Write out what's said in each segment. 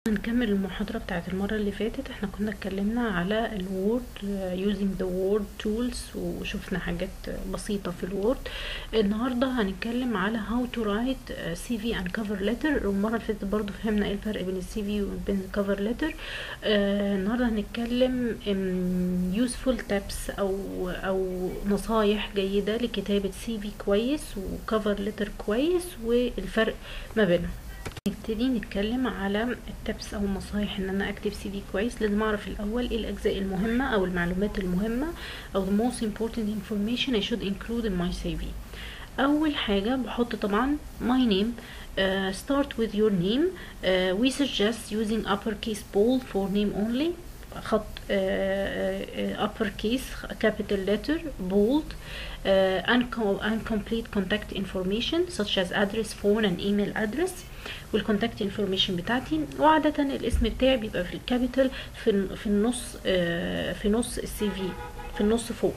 هنكمل المحاضرة بتاعت المرة اللي فاتت احنا كنا اتكلمنا على الوورد using the word tools وشفنا حاجات بسيطة في الوورد النهاردة هنتكلم على how to write CV and cover letter والمرة اللي فاتت برضو فهمنا ايه الفرق بين السي في وبين الكفر letter اه النهاردة هنتكلم useful tips او او نصايح جيدة لكتابة سي في كويس وكفر letter كويس والفرق ما بينهم نبتدي نتكلم على التبس او النصايح ان انا اكتب سي في كويس لازم اعرف الاول ايه الاجزاء المهمه او المعلومات المهمه او the most important information I should include in my CV اول حاجه بحط طبعا my name uh, start with your name uh, we suggest using uppercase bold for name only خط uh, uh, uppercase capital letter bold uh, incomplete contact information such as address phone and email address والكونتاكت انفورميشن بتاعتي وعادة الاسم بتاعي بيبقى في الكابيتال في في النص في نص السي في في النص فوق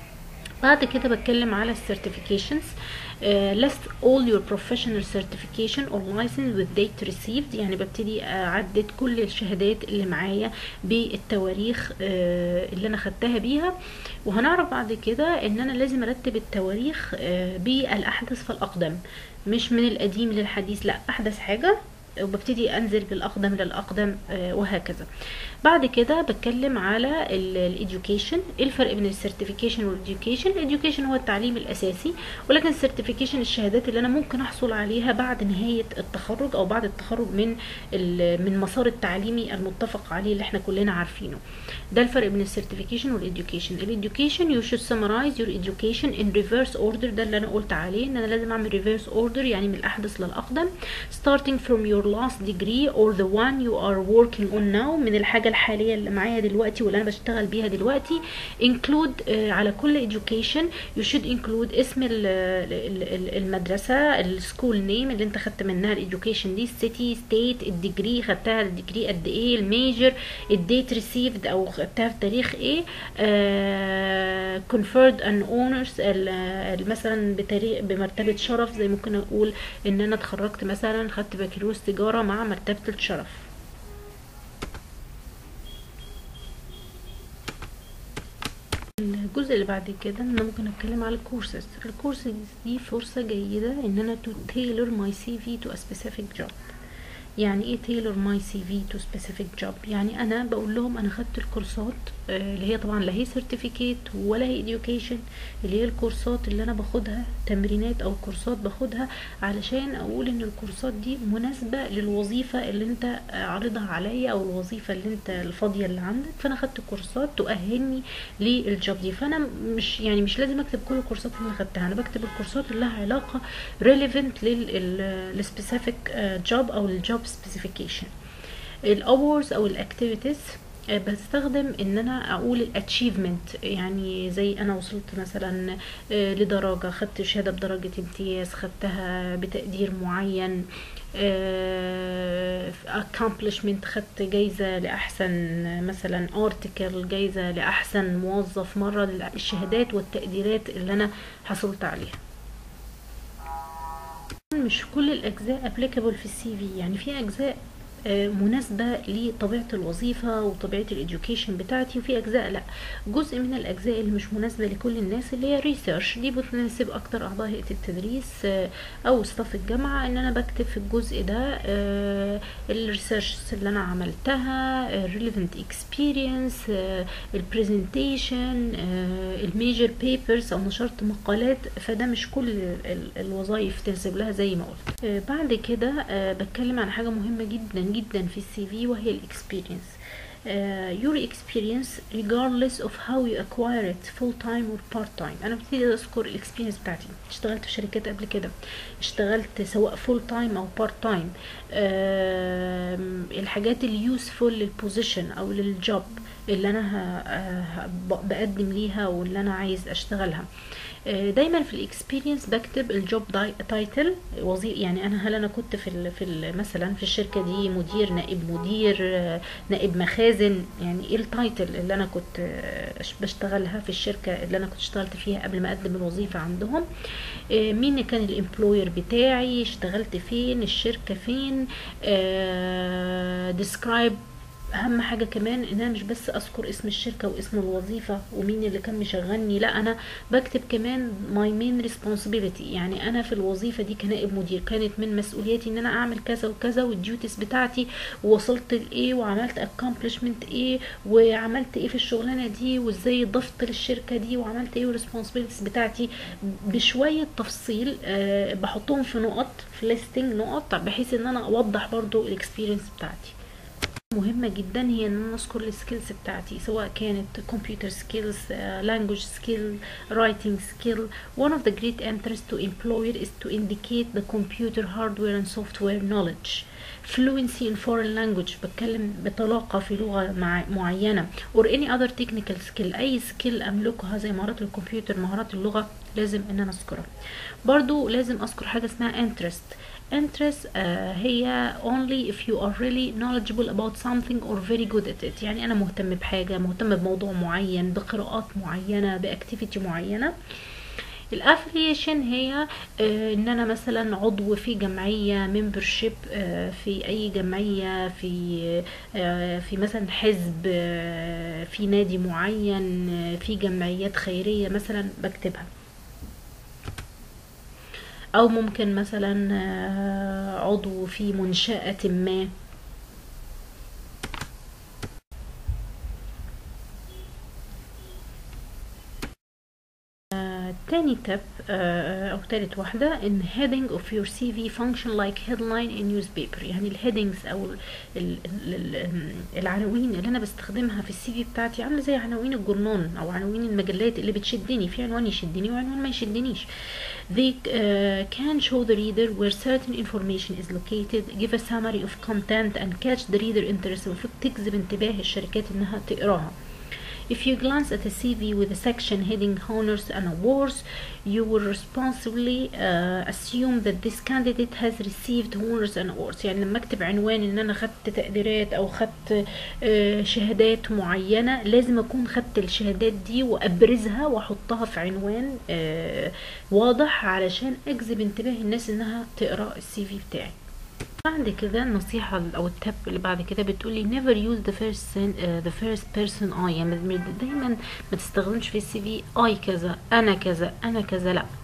بعد كده بتكلم على السيرتيفيكيشنز uh, list all your professional certification or license with date received يعني ببتدي اعدد كل الشهادات اللي معايا بالتواريخ uh, اللي انا خدتها بيها وهنعرف بعد كده ان انا لازم ارتب التواريخ uh, بالاحدث فالاقدم مش من القديم للحديث لا احدث حاجه وببتدي انزل بالاقدم للاقدم وهكذا بعد كده بتكلم على الاديوكيشن ايه الفرق بين السيرتيفيكيشن والاديوكيشن الاديوكيشن هو التعليم الاساسي ولكن السيرتيفيكيشن الشهادات اللي انا ممكن احصل عليها بعد نهايه التخرج او بعد التخرج من من المسار التعليمي المتفق عليه اللي احنا كلنا عارفينه ده الفرق بين السيرتيفيكيشن والاديوكيشن الاديوكيشن يو شود سمرايز يور education ان ريفرس اوردر ده اللي انا قلت عليه ان انا لازم اعمل ريفرس اوردر يعني من الاحدث للاقدم starting from your last degree or the one you are working on now من الحاجه الحاليه اللي معايا دلوقتي واللي انا بشتغل بيها دلوقتي include uh, على كل education you should include اسم ال ال المدرسه السكول نيم اللي انت خدت منها الاديوكيشن دي السيتي ستيت الديجري خدتها الديجري قد ايه الميجر الديت ريسيفد او خدتها في تاريخ ايه uh, conferred an honors مثلا بتاريخ بمرتبه شرف زي ممكن اقول ان انا اتخرجت مثلا خدت بكالوريوس تجاره مع مرتبه الشرف الجزء اللي بعد كده ان انا ممكن اتكلم على الكورسز الكورسز دي فرصه جيده ان انا to tailor my CV to a specific job يعني ايه tailor my CV to specific job يعني انا بقول لهم انا خدت الكورسات اللي هي طبعا لا هي certificate ولا هي education اللي هي الكورسات اللي انا باخدها تمرينات او كورسات باخدها علشان اقول ان الكورسات دي مناسبة للوظيفة اللي انت عارضها عليا او الوظيفة اللي انت الفاضية اللي عندك فانا خدت كورسات تؤهلني للجوب دي فانا مش يعني مش لازم اكتب كل الكورسات اللي انا خدتها انا بكتب الكورسات اللي لها علاقة relevant للسبيسيفيك جوب او الجوب سبيسيفيكيشن الاورز او الاكتيفيتيز بستخدم ان انا اقول الاتشيفمنت يعني زي انا وصلت مثلا لدرجه خدت شهاده بدرجه امتياز خدتها بتقدير معين accomplishment خدت جايزة لأحسن مثلا article جايزة لأحسن موظف مرة الشهادات والتقديرات اللي أنا حصلت عليها مش كل الأجزاء applicable في السي في يعني في أجزاء مناسبة لطبيعة الوظيفة وطبيعة الإديوكيشن بتاعتي وفي أجزاء لأ جزء من الأجزاء اللي مش مناسبة لكل الناس اللي هي ريسيرش دي بتناسب أكتر أعضاء هيئة التدريس أو ستاف الجامعة إن أنا بكتب في الجزء ده الريسيرش اللي أنا عملتها relevant experience البرزنتيشن الميجر بيبرز أو نشرت مقالات فده مش كل الوظائف تنسب لها زي ما قلت بعد كده بتكلم عن حاجة مهمة جدا جدا في السي في وهي الاكسبيرينس uh, your experience regardless of how you acquire it full time or part time انا ببتدي اذكر الاكسبيرينس بتاعتي اشتغلت في شركات قبل كده اشتغلت سواء فول تايم او بارت تايم الحاجات اليوسفول للبوزيشن او للجوب اللي انا ه- ه- ب- بقدم ليها واللي انا عايز اشتغلها آه، دايما في الاكسبيرينس بكتب الجوب تايتل وظيفه يعني انا هل انا كنت في ال في ال مثلا في الشركه دي مدير نائب مدير آه، نائب مخازن يعني ايه التايتل اللي انا كنت آه، بشتغلها في الشركه اللي انا كنت اشتغلت فيها قبل ما اقدم الوظيفه عندهم آه، مين كان الامبلوير بتاعي اشتغلت فين الشركه فين ديسكرايب اهم حاجه كمان ان انا مش بس اذكر اسم الشركه واسم الوظيفه ومين اللي كان مشغلني لا انا بكتب كمان ماي مين ريسبونسبيلتي يعني انا في الوظيفه دي كنائب مدير كانت من مسؤولياتي ان انا اعمل كذا وكذا والديوتيز بتاعتي ووصلت لايه وعملت اكومبلشمنت ايه وعملت ايه في الشغلانه دي وازاي ضفت للشركه دي وعملت ايه والريسبونسبيلتيز بتاعتي بشويه تفصيل أه بحطهم في نقط في ليستنج نقط بحيث ان انا اوضح برضو الاكسبيرينس بتاعتي مهمة جدا هي ان انا اذكر السكيلز بتاعتي سواء كانت computer skills, uh, language skill, writing skill. One of the great interests to employer is to indicate the computer hardware and software knowledge. fluency in foreign language بتكلم بطلاقة في لغة مع معينة or any other technical skill أي skill أملكها زي مهارات الكمبيوتر مهارات اللغة لازم ان انا اذكرها برضو لازم اذكر حاجة اسمها interest interest uh, هي only if you are really knowledgeable about something or very good at it يعني انا مهتم بحاجة مهتم بموضوع معين بقراءات معينة باكتيفيتي معينة الافليشن هي آه ان انا مثلا عضو في جمعيه ممبرشيب آه في اي جمعيه في آه في مثلا حزب آه في نادي معين آه في جمعيات خيريه مثلا بكتبها او ممكن مثلا آه عضو في منشاه ما تاني تب او تالت واحدة ان heading of your CV function like headline in newspaper يعني الهيدنجز او ال ال ال العناوين اللي انا بستخدمها في السي في بتاعتي عاملة زي عناوين الجرنان او عناوين المجلات اللي بتشدني في عنوان يشدني وعنوان ما يشدنيش they uh, can show the reader where certain information is located give a summary of content and catch the reader interest المفروض تجذب انتباه الشركات انها تقراها If you glance at a CV with a section heading honors and awards, you will responsibly uh, assume that this candidate has received honors and awards. يعني لما اكتب عنوان ان انا خدت تقديرات او خدت uh, شهادات معينة لازم اكون خدت الشهادات دي وابرزها واحطها في عنوان uh, واضح علشان اجذب انتباه الناس انها تقرا السي في بتاعي. بعد كده النصيحة أو التب اللي بعد كده بتقولي never use the first uh, the first person I يعني دايما ما تستخدمش في السي في I كذا أنا كذا أنا كذا لأ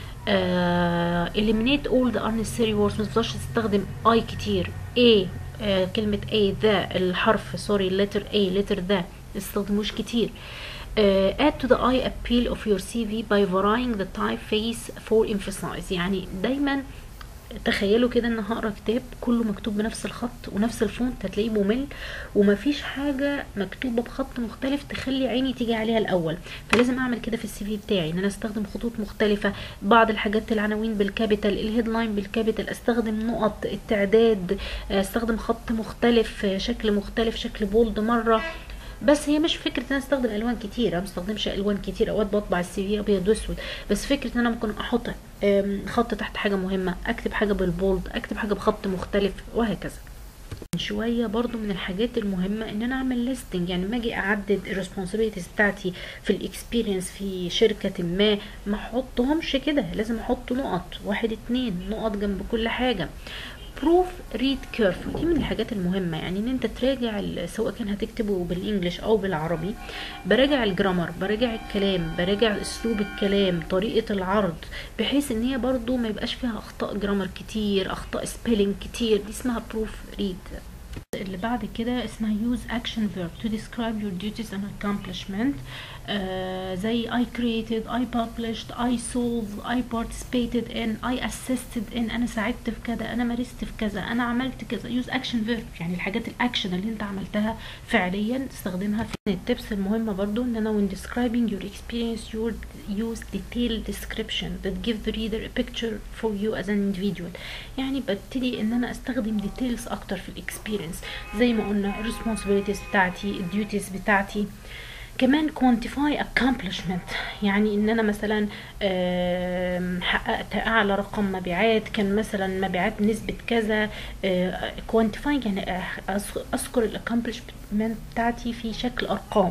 uh, eliminate all the unnecessary words ما تفضلش تستخدم I كتير A uh, كلمة A ذا الحرف سوري letter A letter ذا تستخدموش كتير uh, add to the eye appeal of your CV by varying the typeface for emphasize يعني دايما تخيلوا كده ان هقرا كتاب كله مكتوب بنفس الخط ونفس الفونت هتلاقيه ممل ومفيش حاجه مكتوبه بخط مختلف تخلي عيني تيجي عليها الاول فلازم اعمل كده في السي في بتاعي ان انا استخدم خطوط مختلفه بعض الحاجات العناوين بالكابيتال الهيدلاين بالكابيتال استخدم نقط التعداد استخدم خط مختلف شكل مختلف شكل بولد مره بس هي مش فكره ان انا استخدم الوان كتير انا مستخدمش الوان كتير اوقات بطبع السي في ابيض واسود بس فكره ان انا ممكن احط خط تحت حاجه مهمه اكتب حاجه بالبولد اكتب حاجه بخط مختلف وهكذا شويه برضو من الحاجات المهمه ان انا اعمل ليستنج يعني لما اجي اعدد الريسبونسابيلتيز بتاعتي في الاكسبيرينس في شركه ما ما احطهمش كده لازم احط نقط واحد اتنين نقط جنب كل حاجه بروف ريد كيرفول دي من الحاجات المهمة يعني ان انت تراجع سواء كان هتكتبه بالانجلش او بالعربي براجع الجرامر براجع الكلام براجع اسلوب الكلام طريقة العرض بحيث ان هي برضو ما يبقاش فيها اخطاء جرامر كتير اخطاء سبيلنج كتير دي اسمها بروف ريد اللي بعد كده اسمها use action verb to describe your duties and accomplishment آه زي I created, I published, I solved, I participated in, I assisted in أنا ساعدت في كذا أنا مارست في كذا أنا عملت كذا use action verb يعني الحاجات الأكشن اللي أنت عملتها فعليا تستخدمها في التبس المهمة برضو إن أنا when describing your experience you use detailed description that give the reader a picture for you as an individual يعني ببتدي إن أنا أستخدم details أكتر في الإكسبيرينس experience زي ما قلنا responsibilities بتاعتي duties بتاعتي كمان quantify accomplishment يعني ان انا مثلا حققت اعلى رقم مبيعات كان مثلا مبيعات نسبة كذا quantify يعني اذكر الاكمبلشمنت بتاعتي في شكل ارقام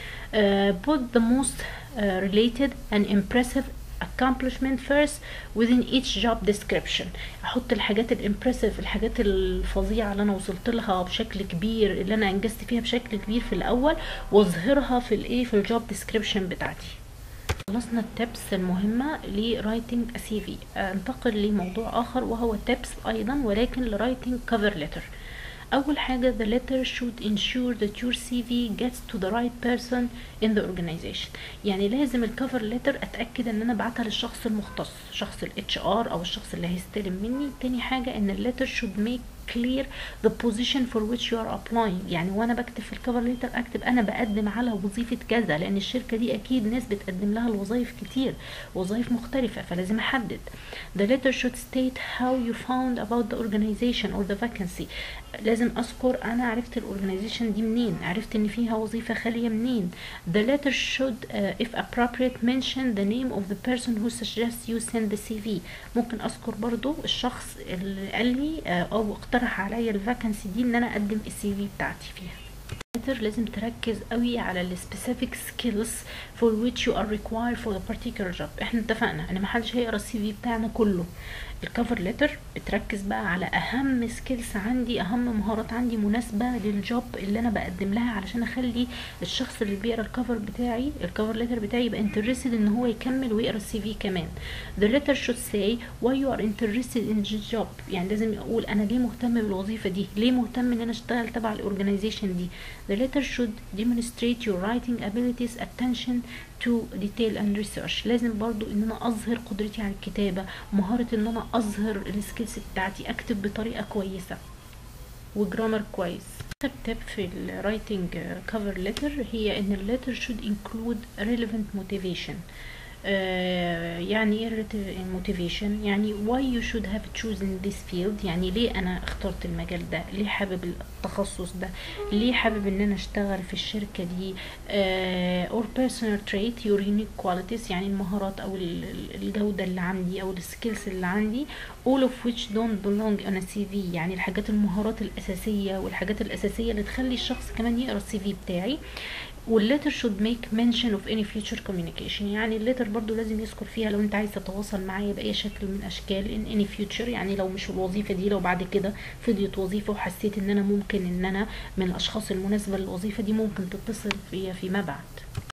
put the most related and impressive accomplishment first within each job description احط الحاجات الامبرسيف الحاجات الفظيعه اللي انا وصلت لها بشكل كبير اللي انا انجزت فيها بشكل كبير في الاول واظهرها في الايه في الجوب ديسكريبشن بتاعتي خلصنا التبس المهمة لرايتنج سي في انتقل لموضوع اخر وهو تبس ايضا ولكن لرايتنج كفر ليتر أول حاجة the letter should ensure that your CV gets to the right person in the organization يعني لازم الكفر ليتر أتأكد إن أنا بعتها للشخص المختص شخص ال HR أو الشخص اللي هيستلم مني تاني حاجة إن الليتر should make clear the position for which you are applying يعني وانا بكتب في الكفر ليتر اكتب انا بقدم على وظيفة كذا لان الشركة دي اكيد ناس بتقدم لها الوظائف كتير وظائف مختلفة فلازم احدد the letter should state how you found about the organization or the vacancy لازم اذكر انا عرفت الاورجنايزيشن دي منين عرفت ان فيها وظيفة خالية منين the letter should uh, if appropriate mention the name of the person who suggests you send the CV ممكن اذكر برضو الشخص اللي قال لي uh, او اقترح عليا الفاكنسي دي ان انا اقدم السي في بتاعتي فيها لازم تركز قوي على السبيسيفيك سكيلز for which you are required for the particular job احنا اتفقنا ان محدش هيقرا السي في بتاعنا كله الكفر ليتر بتركز بقى على اهم سكيلز عندي اهم مهارات عندي مناسبه للجوب اللي انا بقدم لها علشان اخلي الشخص اللي بيقرا الكفر بتاعي الكفر ليتر بتاعي يبقى انترستد ان هو يكمل ويقرا السي في كمان the letter should say why you are interested in the job يعني لازم يقول انا ليه مهتم بالوظيفه دي ليه مهتم ان انا اشتغل تبع الاورجنايزيشن دي the letter should demonstrate your writing abilities attention to detail and research لازم برضو ان انا اظهر قدرتي على الكتابة مهارة ان انا اظهر السكيلز بتاعتي اكتب بطريقة كويسة وجرامر كويس تب في الرايتنج كفر ليتر هي ان الليتر should include relevant motivation آه يعني ايه motivation يعني why you should have chosen this field يعني ليه انا اخترت المجال ده ليه حابب التخصص ده ليه حابب ان انا اشتغل في الشركة دي آه or personal trait your unique qualities يعني المهارات او الجودة اللي عندي او السكيلز اللي عندي all of which don't belong on a CV يعني الحاجات المهارات الاساسية والحاجات الاساسية اللي تخلي الشخص كمان يقرا السي في بتاعي والليتر should make mention of any future communication يعني الليتر برضو لازم يذكر فيها لو انت عايز تتواصل معايا بأي شكل من أشكال in any future يعني لو مش الوظيفة دي لو بعد كده فضيت وظيفة وحسيت ان انا ممكن ان انا من الأشخاص المناسبة للوظيفة دي ممكن تتصل فيها فيما بعد